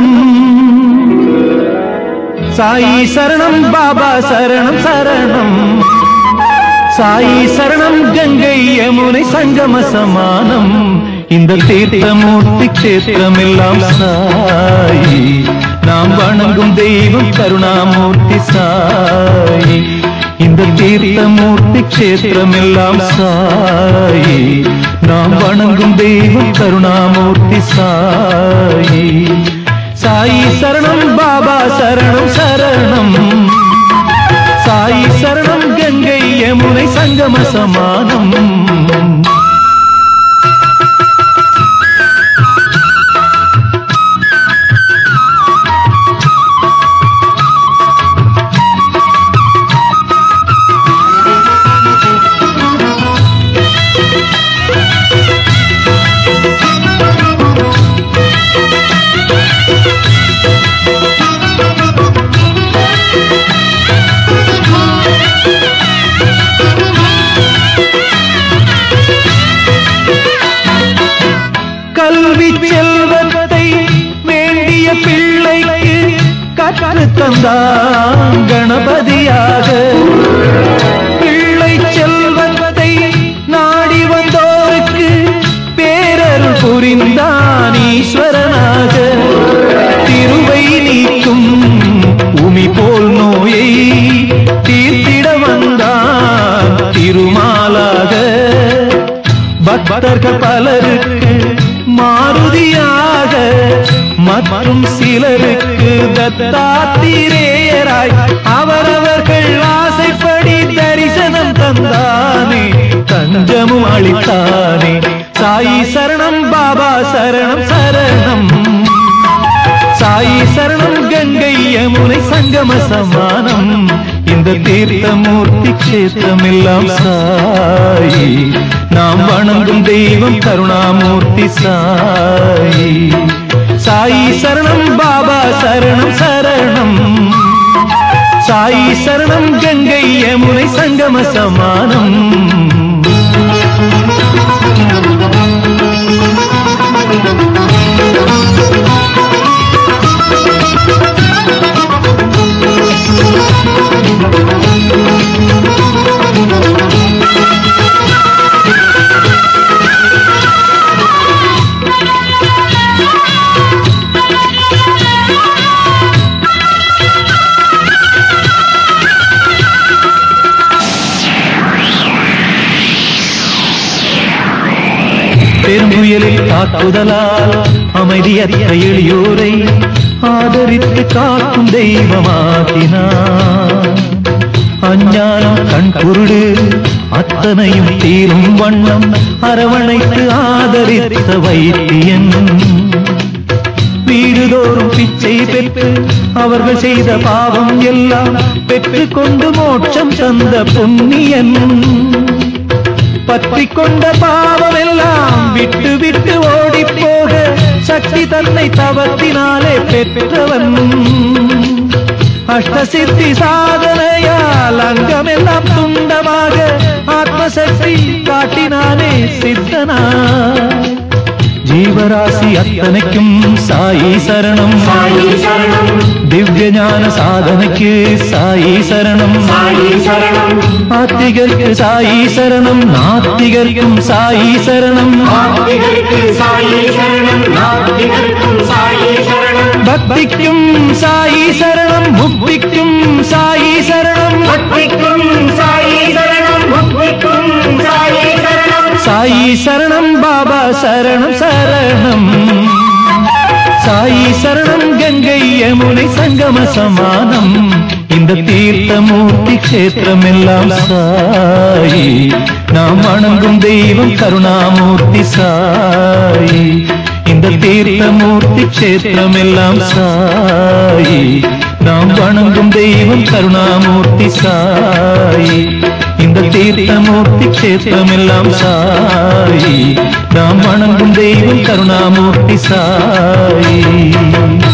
சாயி சரணம் பாபா சரணம் சரணம் சாயி சரணம் கங்கை யமுனை சங்கம சமானம் இந்த தீர்த்தமூர்த்தி கஷேத்திரம் எல்லாம் சாயி நாம் வணங்கும் தெய்வம் கருணாமூர்த்தி சாயி இந்த தீர்த்தமூர்த்தி கஷேத்திரம் எல்லாம் சாயி நாம் வணங்கும் தெய்வம் கருணாமூர்த்தி சாயி சாயி சரணம் பாபா சரணம் சரணம் சாயி சரணம் கங்கை யமுனை சங்கம சமானம் கல்வி செல்வத்தை வேண்டிய பிள்ளைக்கு கற்று தந்தான் கணபதியாக பிள்ளை செல்வத்தை நாடி வந்தோருக்கு பேரருள் புரிந்தான் ஈஸ்வரனாக திருவை நீக்கும் உமி போல் நோயை தீர்த்திட வந்தான் திருமாலாக பக்தர்கள் பலருக்கு மாருதியாக மற்றும் சிலருக்கு தத்தாத்திரேயராய் அவரவர்கள் ஆசைப்படி தரிசனம் தந்தானே தஞ்சமும் அளித்தானே சாயி சரணம் பாபா சரணம் சரணம் சாயி சரணம் கங்கை யமுனை சங்கம சமானம் இந்த தீர்த்தமூர்த்தி கஷேத்திரம் எல்லாம் சாயி நாம் வணங்கும் தெய்வம் கருணாமூர்த்தி சாயி சாயி சரணம் பாபா சரணம் சரணம் சாயி சரணம் கங்கை யமுனை சங்கம சமானம் பெரும்புயலில் தாக்குதலால் அமைதியற்ற எளியோரை ஆதரித்து காக்கும் தெய்வமாக்கினார் அஞ்ஞானம் கண் குருடு அத்தனையும் தீரும் வண்ணம் அரவணைத்து ஆதரித்த வைத்தியன் வீடுதோறும் பிச்சை பெற்று அவர்கள் செய்த பாவம் எல்லாம் பெற்றுக் கொண்டு மோட்சம் தந்த புண்ணியன் பற்றி கொண்ட பாவம் எல்லாம் விட்டு விட்டு ஓடி போக சக்தி தன்னை தவத்தினாலே பெற்றவன் அஷ்டசித்தி சாதனையால் அங்கமெல்லாம் துண்டமாக ஆத்மசக்தி காட்டினானே சித்தனா ஜீவராசி அத்தனைக்கும் சாயி சரணம் சாயி சரணம் திவ்ய ஞான சாதனைக்கு சாயி சரணம் சாயி சரணம் ஆத்திகருக்கு சாயி சரணம் நாத்திகர்க்கும் சாயி சரணம் ஆத்திகருக்கு சாயி சரணம் நாத்திகருக்கும் சாயி சரணம் பக்திக்கும் சாயி சரணம் முக்திக்கும் சாயி சரணம் பக்திக்கும் சாயி சரணம் முக்திக்கும் சாயி சரணம் சாயி சரணம் பாபா சரணம் சரணம் சாயி சரணம் கங்கை யமுனை சங்கம சமானம் இந்த தீர்த்தமூர்த்தி கஷேத்திரம் எல்லாம் சாயி நாம் வணங்கும் தெய்வம் கருணாமூர்த்தி சாயி இந்த தீர்த்தமூர்த்தி கஷேத்திரம் எல்லாம் சாயி நாம் வணங்கும் தெய்வம் கருணாமூர்த்தி சாயி இந்த தீர்த்தமூர்த்தி கஷேத்திரம் எல்லாம் சாயி நாம் வணங்கும் தெய்வம் கருணாமூர்த்தி சாயி